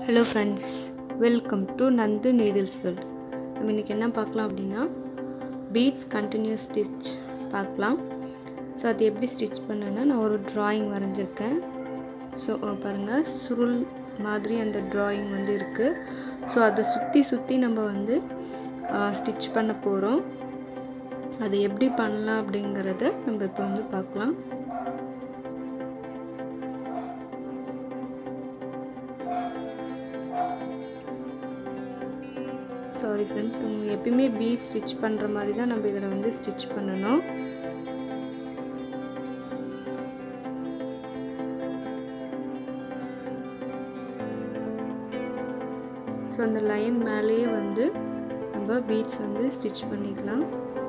hello friends welcome to Nandu needles world நம்ம இன்றைக்கி என்ன பார்க்கலாம் அப்படின்னா பீட்ஸ் கண்டினியூஸ் ஸ்டிச் பார்க்கலாம் ஸோ அது எப்படி ஸ்டிச் பண்ணேன்னா நான் ஒரு ட்ராயிங் வரைஞ்சிருக்கேன் ஸோ பாருங்கள் சுருள் மாதிரி அந்த ட்ராயிங் வந்து இருக்குது ஸோ அதை சுற்றி சுற்றி நம்ம வந்து ஸ்டிச் பண்ண போகிறோம் அது எப்படி பண்ணலாம் அப்படிங்கிறத நம்ம இப்போ வந்து பார்க்கலாம் சாரி ஃப்ரெண்ட்ஸ் உங்களுக்கு எப்பயுமே பீட் ஸ்டிச் பண்ணுற மாதிரி தான் நம்ம இதில் வந்து ஸ்டிச் பண்ணணும் ஸோ அந்த லைன் மேலேயே வந்து நம்ம பீட்ஸ் வந்து ஸ்டிச் பண்ணிக்கலாம்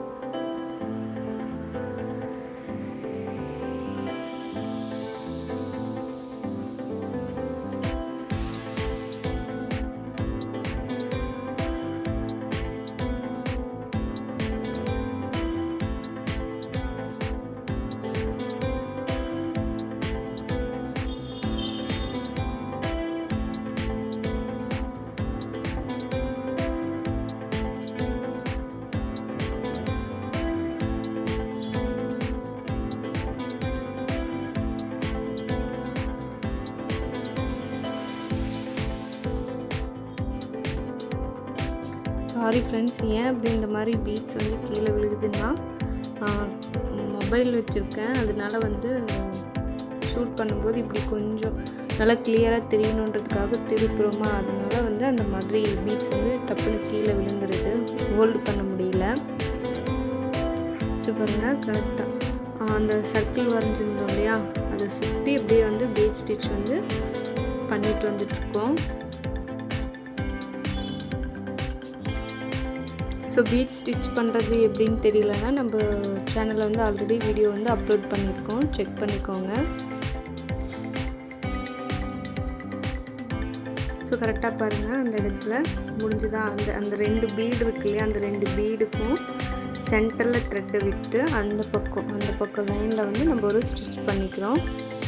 சாரி ஃப்ரெண்ட்ஸ் ஏன் அப்படி இந்த மாதிரி பீட்ஸ் வந்து கீழே விழுகுதுன்னா மொபைல் வச்சுருக்கேன் அதனால வந்து ஷூட் பண்ணும்போது இப்படி கொஞ்சம் நல்லா கிளியராக தெரியணுன்றதுக்காக திருப்புறோமா அதனால வந்து அந்த மாதிரி பீட்ஸ் வந்து டப்புன்னு கீழே விழுந்துருது ஹோல்டு பண்ண முடியல ஸோ பாருங்கள் கரெக்டாக அந்த சர்க்கிள் வரைஞ்சிருந்தோம் இல்லையா அதை சுற்றி அப்படியே வந்து பீட் ஸ்டிச் வந்து பண்ணிட்டு வந்துட்ருக்கோம் ஸோ பீட் ஸ்டிச் பண்ணுறது எப்படின்னு தெரியலன்னா நம்ம சேனலில் வந்து ஆல்ரெடி வீடியோ வந்து அப்லோட் பண்ணியிருக்கோம் செக் பண்ணிக்கோங்க ஸோ கரெக்டாக பாருங்கள் அந்த இடத்துல முடிஞ்சுதான் அந்த அந்த ரெண்டு பீடு இருக்கு இல்லையா அந்த ரெண்டு பீடுக்கும் சென்டரில் த்ரெட்டை விட்டு அந்த பக்கம் அந்த பக்கம் லைனில் வந்து நம்ம ஒரு ஸ்டிச் பண்ணிக்கிறோம்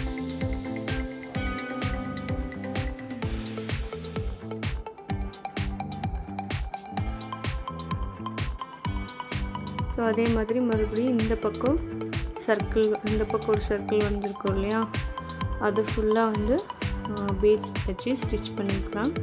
ஸோ அதே மாதிரி மறுபடியும் இந்த பக்கம் சர்க்கிள் இந்த பக்கம் ஒரு சர்க்கிள் வந்திருக்கோம் இல்லையா அது ஃபுல்லாக வந்து பீட்ஸ் வச்சு ஸ்டிச் பண்ணிக்கலாம்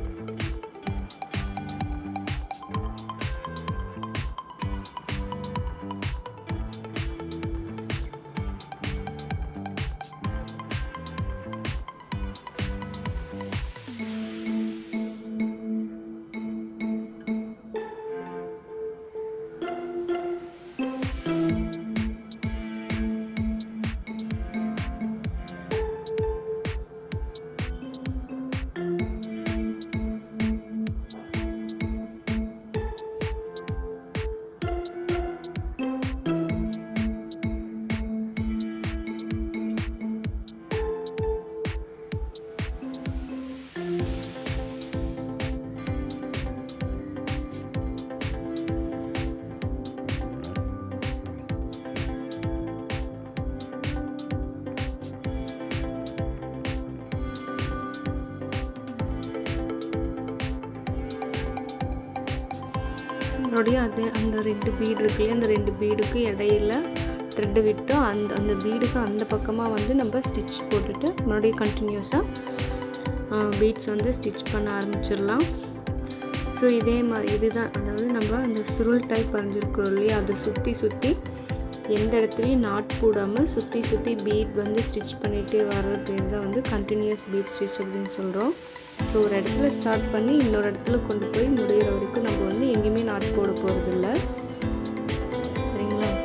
மறுபடியும் அது அந்த ரெண்டு பீடு இருக்குல்லையே அந்த ரெண்டு பீடுக்கு இடையில த்ரெட்டு விட்டு அந்த அந்த பீடுக்கு அந்த பக்கமாக வந்து நம்ம ஸ்டிச் போட்டுட்டு மறுபடியும் கண்டினியூஸாக பீட்ஸ் வந்து ஸ்டிச் பண்ண ஆரம்பிச்சிடலாம் ஸோ இதே மாதிரி இதுதான் அதாவது நம்ம அந்த சுருள் டைப் வரைஞ்சிருக்கிறோம் இல்லையா அதை சுற்றி சுற்றி எந்த இடத்துலையும் நாட் போடாமல் சுற்றி சுற்றி பீட் வந்து ஸ்டிச் பண்ணிகிட்டே வர்றது பேர் தான் வந்து கண்டினியூஸ் பீட் ஸ்டிச் அப்படின்னு சொல்கிறோம் ஸோ ஒரு இடத்துல ஸ்டார்ட் பண்ணி இன்னொரு இடத்துல கொண்டு போய் முடிகிற வரைக்கும் நம்ம வந்து எங்கேயுமே நாட் போட போகிறதில்ல சரிங்களா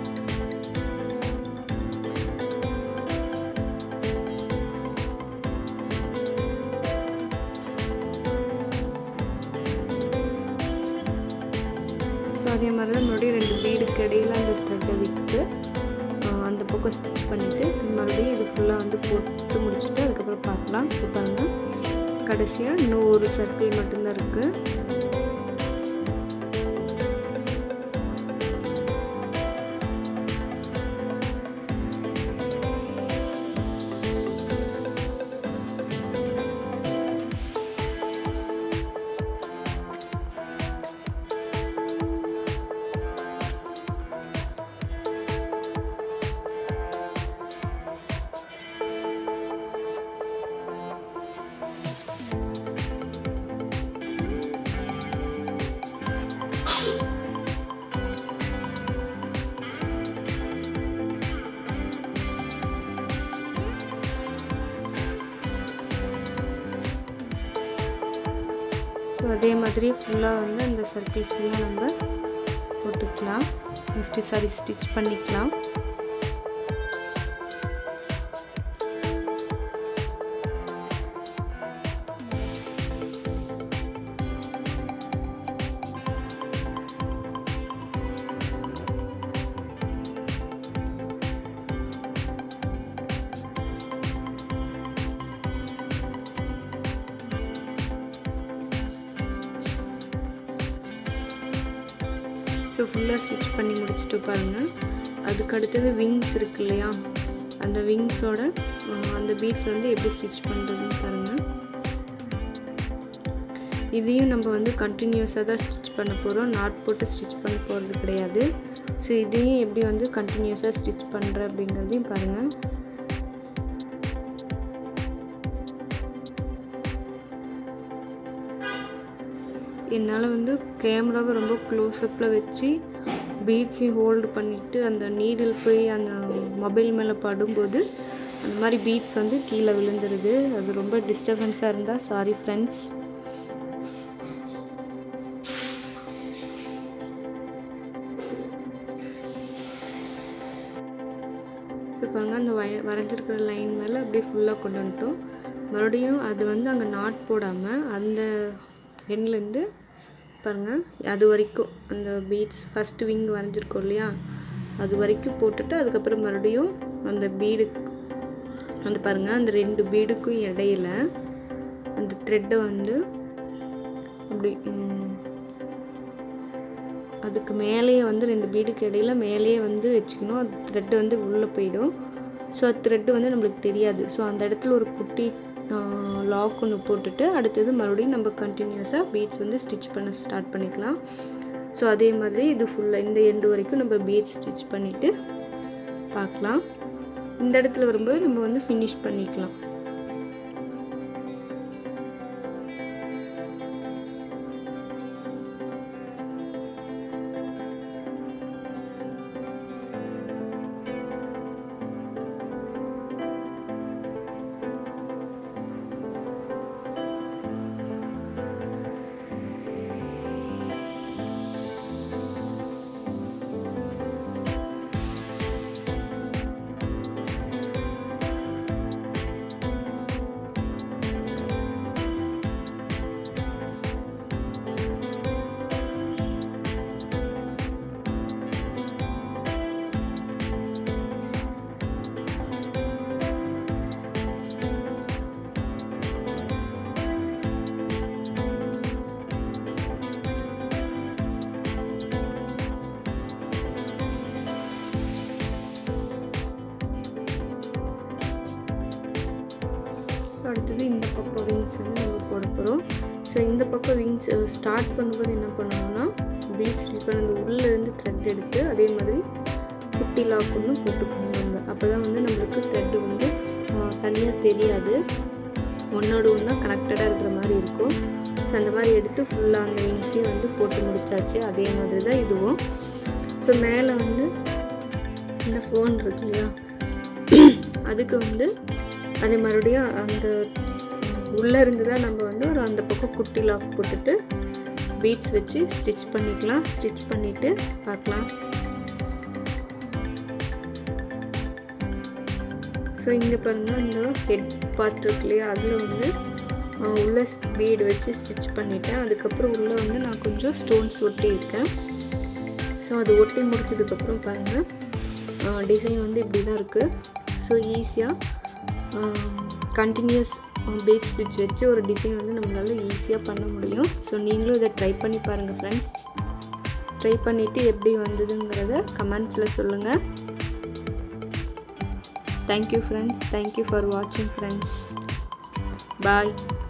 ஸோ அதே மாதிரி தான் மறுபடியும் ரெண்டு பீடுக்கு இடையில அந்த த்ரெட்டை விட்டு அந்த பக்கம் ஸ்டிச் பண்ணிவிட்டு மறுபடியும் இது ஃபுல்லாக வந்து போட்டு முடிச்சுட்டு அதுக்கப்புறம் பார்க்கலாம் ஸோ பாருங்கள் கடைசியாக இன்னும் ஒரு சர்க்கிள் மட்டும்தான் இருக்குது ஸோ அதே மாதிரி ஃபுல்லாக வந்து அந்த சர்க்கிள் ஃபுல்லாக நம்ம போட்டுக்கலாம் ஸ்டிச் சாரி ஸ்டிச் பண்ணிக்கலாம் ஸோ ஃபுல்லாக ஸ்டிச் பண்ணி முடிச்சுட்டு பாருங்கள் அதுக்கு அடுத்தது விங்ஸ் இருக்கு இல்லையா அந்த விங்ஸோட அந்த பீட்ஸ் வந்து எப்படி ஸ்டிச் பண்ணுறதுன்னு பாருங்கள் இதையும் நம்ம வந்து கண்டினியூஸாக தான் ஸ்டிச் பண்ண போகிறோம் நாட் போட்டு ஸ்டிச் பண்ண போகிறது கிடையாது ஸோ இதையும் எப்படி வந்து கண்டினியூஸாக ஸ்டிச் பண்ணுற அப்படிங்கிறதையும் பாருங்கள் என்னால் வந்து கேமராவை ரொம்ப க்ளோஸ்அப்பில் வச்சு பீட்ஸையும் ஹோல்டு பண்ணிவிட்டு அந்த நீடில் போய் அந்த மொபைல் மேலே படும்போது அந்த மாதிரி பீட்ஸ் வந்து கீழே விழுந்துருது அது ரொம்ப டிஸ்டர்பன்ஸாக இருந்தால் சாரி ஃப்ரெண்ட்ஸ் ஸோ பாருங்கள் அந்த வய வரைஞ்சிருக்கிற லைன் மேலே அப்படியே ஃபுல்லாக கொண்டு வந்துட்டோம் மறுபடியும் அது வந்து அங்கே நாட் போடாமல் அந்த எண்ட்லேருந்து பாருங்கள் அது வரைக்கும் அந்த பீட்ஸ் ஃபஸ்ட்டு விங் வரைஞ்சிருக்கோம் இல்லையா அது வரைக்கும் போட்டுட்டு அதுக்கப்புறம் மறுபடியும் அந்த பீடு அந்த பாருங்கள் அந்த ரெண்டு பீடுக்கும் இடையில அந்த த்ரெட்டை வந்து அப்படி அதுக்கு மேலேயே வந்து ரெண்டு பீடுக்கு இடையில மேலேயே வந்து வச்சுக்கணும் அது த்ரெட்டு வந்து உள்ளே போயிடும் ஸோ அது த்ரெட்டு வந்து நம்மளுக்கு தெரியாது ஸோ அந்த இடத்துல ஒரு குட்டி லாக் ஒன்று போட்டுட்டு அடுத்தது மறுபடியும் நம்ம கண்டினியூஸாக பீட்ஸ் வந்து ஸ்டிச் பண்ண ஸ்டார்ட் பண்ணிக்கலாம் ஸோ அதே மாதிரி இது ஃபுல்லாக இந்த எண்டு வரைக்கும் நம்ம பீட்ஸ் ஸ்டிச் பண்ணிவிட்டு பார்க்கலாம் இந்த இடத்துல வரும்போது நம்ம வந்து ஃபினிஷ் பண்ணிக்கலாம் அடுத்தது இந்த பக்கம் விங்ஸ் வந்து நம்ம போட போகிறோம் ஸோ இந்த பக்கம் விங்ஸ் ஸ்டார்ட் பண்ணும்போது என்ன பண்ணுவோம்னா பீட் ஸ்டிச் பண்ண அந்த உள்ளேருந்து த்ரெட் எடுத்து அதே மாதிரி குட்டி லாக் ஒன்று போட்டுக்கணும் நம்ம அப்போ தான் வந்து நம்மளுக்கு த்ரெட்டு வந்து தனியாக தெரியாது ஒன்றோடு ஒன்றா கனெக்டடாக இருக்கிற மாதிரி இருக்கும் ஸோ அந்த மாதிரி எடுத்து ஃபுல்லாக அந்த விங்ஸையும் வந்து போட்டு முடிச்சாச்சு அதே மாதிரி தான் இதுவும் ஸோ மேலே வந்து இந்த ஃபோன் இருக்கு இல்லையா அதுக்கு வந்து அதே மறுபடியும் அந்த உள்ளே இருந்து தான் நம்ம வந்து ஒரு அந்த பக்கம் குட்டி லாக் போட்டுட்டு பீட்ஸ் வச்சு ஸ்டிச் பண்ணிக்கலாம் ஸ்டிச் பண்ணிவிட்டு பார்க்கலாம் ஸோ இங்கே பாருங்கள் இந்த ஹெட் பார்ட் இருக்கு இல்லையா அதில் வந்து உள்ளே பீடு வச்சு ஸ்டிச் பண்ணிட்டேன் அதுக்கப்புறம் உள்ளே வந்து நான் கொஞ்சம் ஸ்டோன்ஸ் ஒட்டி இருக்கேன் ஸோ அது ஒட்டி முடிச்சதுக்கப்புறம் பாருங்கள் டிசைன் வந்து இப்படி தான் இருக்குது ஸோ ஈஸியாக கண்டினியூஸ் பேக் ஸ்டிச் வச்சு ஒரு டிசைன் வந்து நம்மளால் ஈஸியாக பண்ண முடியும் ஸோ நீங்களும் இதை ட்ரை பண்ணி பாருங்கள் ஃப்ரெண்ட்ஸ் ட்ரை பண்ணிவிட்டு எப்படி வந்ததுங்கிறத கமெண்ட்ஸில் சொல்லுங்கள் தேங்க்யூ ஃப்ரெண்ட்ஸ் தேங்க்யூ ஃபார் வாட்சிங் ஃப்ரெண்ட்ஸ் பாய்